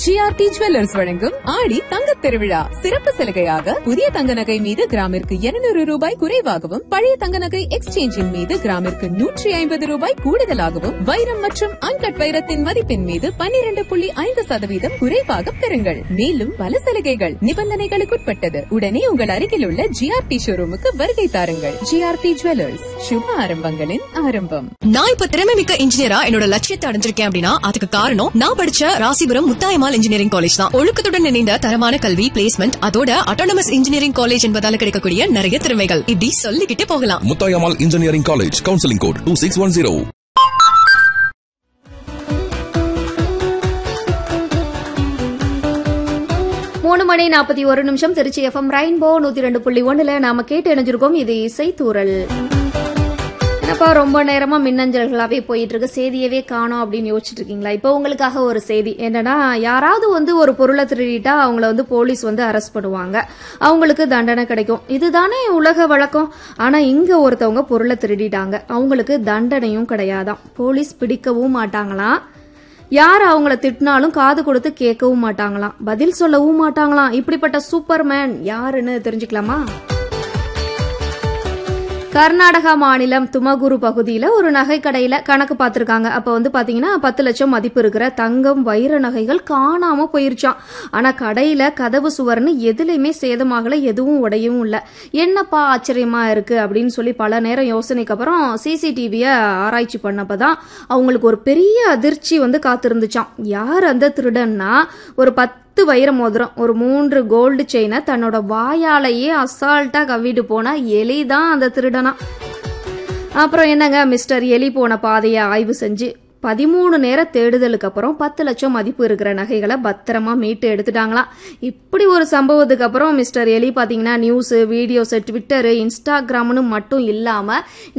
GRT jewellers வழங்கும் ஆடி தங்கத் திருவிழா சிறப்பு சலுகையாக புதிய தங்க நகை மீது கிராமிற்கு 200 ரூபாய் குறைவாகவும் பழைய தங்க நகை எக்ஸ்சேஞ்சின் மீது கிராமிற்கு நூற்றி ஐம்பது ரூபாய் கூடுதலாகவும் வைரம் மற்றும் அன்கட் வைரத்தின் மதிப்பின் மீது 12.5% புள்ளி ஐந்து சதவீதம் குறைவாக பெறுங்கள் மேலும் பல சலுகைகள் நிபந்தனைகளுக்குட்பட்டது உடனே உங்கள் அருகில் உள்ள ஜிஆர்டி ஷோரூமுக்கு வருகை தாருங்கள் ஜிஆர்டி ஜுவல்லர்ஸ் சுப ஆரம்பங்களின் ஆரம்பம் நான் இப்ப திறமை மிக்க இன்ஜினியரா என்னோட லட்சியத்தை அடைஞ்சிருக்கேன் அப்படின்னா அதுக்கு காரணம் நான் படிச்ச ராசிபுரம் முத்தாயமால் இன்ஜினியரிங் காலேஜ் தான் ஒழுக்கத்துடன் இணைந்த தரமான கல்வி பிளேஸ்மெண்ட் அதோட அட்டானமஸ் இன்ஜினியரிங் காலேஜ் என்பதால கிடைக்கக்கூடிய நிறைய திறமைகள் இப்படி சொல்லிக்கிட்டே போகலாம் Muthayammal engineering college counselling code two six one zero மூணு மணி நாற்பத்தி ஒரு நிமிஷம் திருச்சி எஃப்எம் ரெயின்போ நூத்தி ரெண்டு புள்ளி ஒண்ணுல நாம கேட்டு இணைஞ்சிருக்கோம் இது இசை தூரல் என்னப்பா ரொம்ப நேரமா மின்னஞ்சல்களாவே போயிட்டு இருக்கு செய்தியவே காணோம் அப்படின்னு யோசிச்சுட்டு இருக்கீங்களா இப்போ உங்களுக்காக ஒரு செய்தி என்னன்னா யாராவது வந்து ஒரு பொருளை திருடிட்டா அவங்கள வந்து போலீஸ் வந்து அரெஸ்ட் பண்ணுவாங்க அவங்களுக்கு தண்டனை கிடைக்கும் இதுதானே உலக வழக்கம் ஆனா இங்க ஒருத்தவங்க பொருளை திருடிட்டாங்க அவங்களுக்கு தண்டனையும் கிடையாதாம் போலீஸ் பிடிக்கவும் மாட்டாங்களாம் யார் அவங்கள திட்டினாலும் காது கொடுத்து கேட்கவும் மாட்டாங்களாம் பதில் சொல்லவும் மாட்டாங்களாம் இப்படிப்பட்ட சூப்பர்மேன் யாருன்னு தெரிஞ்சுக்கலாமா கர்நாடகா மாநிலம் துமகுரு பகுதியில் ஒரு நகை கடையில் கணக்கு பார்த்துருக்காங்க அப்போ வந்து பார்த்தீங்கன்னா பத்து லட்சம் மதிப்பு இருக்கிற தங்கம் வைர நகைகள் காணாமல் போயிருச்சான் ஆனால் கடையில் கதவு சுவர்னு எதுலையுமே சேதமாகல எதுவும் உடையவும் இல்லை என்னப்பா ஆச்சரியமா இருக்கு அப்படின்னு சொல்லி பல நேரம் யோசனைக்கு அப்புறம் சிசிடிவியை ஆராய்ச்சி பண்ணப்போ தான் அவங்களுக்கு ஒரு பெரிய அதிர்ச்சி வந்து காத்திருந்துச்சான் யார் அந்த திருடன்னா ஒரு பத்து பத்து வைர மோதிரம் ஒரு மூன்று கோல்டு செயினை தன்னோட வாயாலேயே அசால்ட்டா கவ்விட்டு போன எலி தான் அந்த திருடனா அப்புறம் என்னங்க மிஸ்டர் எலி போன பாதையை ஆய்வு செஞ்சு பதிமூணு நேர தேடுதலுக்கு அப்புறம் பத்து லட்சம் மதிப்பு இருக்கிற நகைகளை பத்திரமா மீட்டு எடுத்துட்டாங்களாம் இப்படி ஒரு சம்பவத்துக்கு அப்புறம் மிஸ்டர் எலி பாத்தீங்கன்னா நியூஸ் வீடியோஸ் ட்விட்டரு இன்ஸ்டாகிராம்னு மட்டும் இல்லாம